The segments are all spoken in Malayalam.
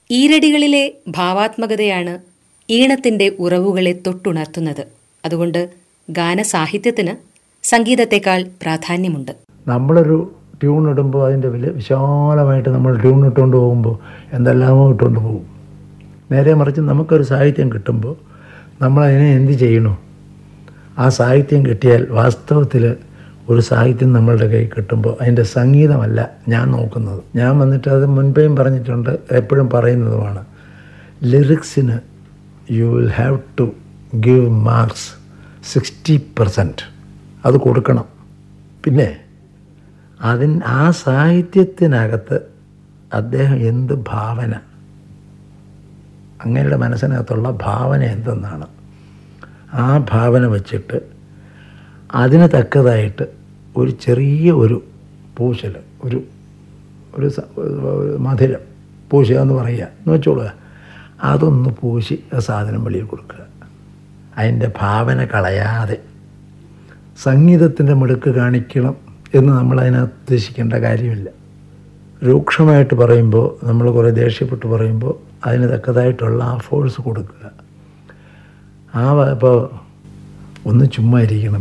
ഈരടികളിലെ ഭാവാത്മകതയാണ് ഈണത്തിന്റെ ഉറവുകളെ തൊട്ടുണർത്തുന്നത് അതുകൊണ്ട് ഗാനസാഹിത്യത്തിന് സംഗീതത്തെക്കാൾ പ്രാധാന്യമുണ്ട് നമ്മളൊരു ട്യൂൺ ഇടുമ്പോൾ അതിൻ്റെ വില വിശാലമായിട്ട് നമ്മൾ ട്യൂൺ ഇട്ടുകൊണ്ട് പോകുമ്പോൾ എന്തെല്ലാമോ ഇട്ടുകൊണ്ട് പോകും നേരെ മറിച്ച് നമുക്കൊരു സാഹിത്യം കിട്ടുമ്പോൾ നമ്മളതിനെ എന്ത് ചെയ്യണു ആ സാഹിത്യം കിട്ടിയാൽ വാസ്തവത്തിൽ ഒരു സാഹിത്യം നമ്മളുടെ കയ്യിൽ കിട്ടുമ്പോൾ അതിൻ്റെ സംഗീതമല്ല ഞാൻ നോക്കുന്നത് ഞാൻ വന്നിട്ട് അത് മുൻപേയും പറഞ്ഞിട്ടുണ്ട് എപ്പോഴും പറയുന്നതുമാണ് ലിറിക്സിന് you will have to give marks sixty percent അത് കൊടുക്കണം പിന്നെ അതിൻ ആ സാഹിത്യത്തിനകത്ത് അദ്ദേഹം എന്ത് ഭാവന അങ്ങയുടെ മനസ്സിനകത്തുള്ള ഭാവന എന്തെന്നാണ് ആ ഭാവന വച്ചിട്ട് അതിന് തക്കതായിട്ട് ഒരു ചെറിയ ഒരു പൂശൽ ഒരു ഒരു സ- ഒരു മധുരം പൂശുക എന്ന് പറയുക എന്ന് വെച്ചോളുക അതൊന്ന് പൂശി ആ സാധനം വെളിയിൽ കൊടുക്കുക അതിൻ്റെ ഭാവന കളയാതെ സംഗീതത്തിൻ്റെ മിടുക്ക് കാണിക്കണം എന്ന് നമ്മൾ അതിനകത്ത് ഉദ്ദേശിക്കേണ്ട കാര്യമില്ല രൂക്ഷമായിട്ട് പറയുമ്പോൾ നമ്മൾ കുറേ ദേഷ്യപ്പെട്ട് പറയുമ്പോൾ അതിന് തക്കതായിട്ടുള്ള ആ ഫോഴ്സ് കൊടുക്കുക ആ വ- ഇപ്പോൾ ഒന്ന് ചുമ്മാ ഇരിക്കണം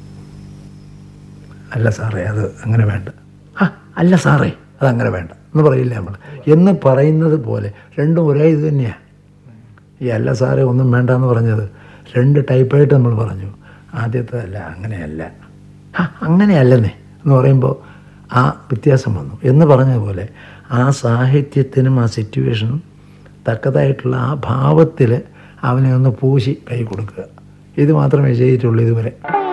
അല്ല സാറേ അത് അങ്ങനെ വേണ്ട ആ അല്ല സാറേ അതങ്ങനെ വേണ്ട എന്ന് പറയില്ല നമ്മൾ എന്ന് പറയുന്നത് പോലെ രണ്ടും ഒരേ ഇത് തന്നെയാണ് ഈ അല്ല സാറേ ഒന്നും വേണ്ട എന്ന് പറഞ്ഞത് രണ്ട് ടൈപ്പായിട്ട് നമ്മൾ പറഞ്ഞു ആദ്യത്തേതല്ല അങ്ങനെയല്ല ആ അങ്ങനെയല്ലെന്നേ എന്ന് പറയുമ്പോൾ ആ വ്യത്യാസം വന്നു എന്ന് പറഞ്ഞതുപോലെ ആ സാഹിത്യത്തിനും ആ സിറ്റുവേഷനും തക്കതായിട്ടുള്ള ആ ഭാവത്തിൽ അവനെ ഒന്ന് പൂശി കൈ കൊടുക്കുക ഇത് മാത്രമേ ചെയ്തിട്ടുള്ളൂ ഇതുവരെ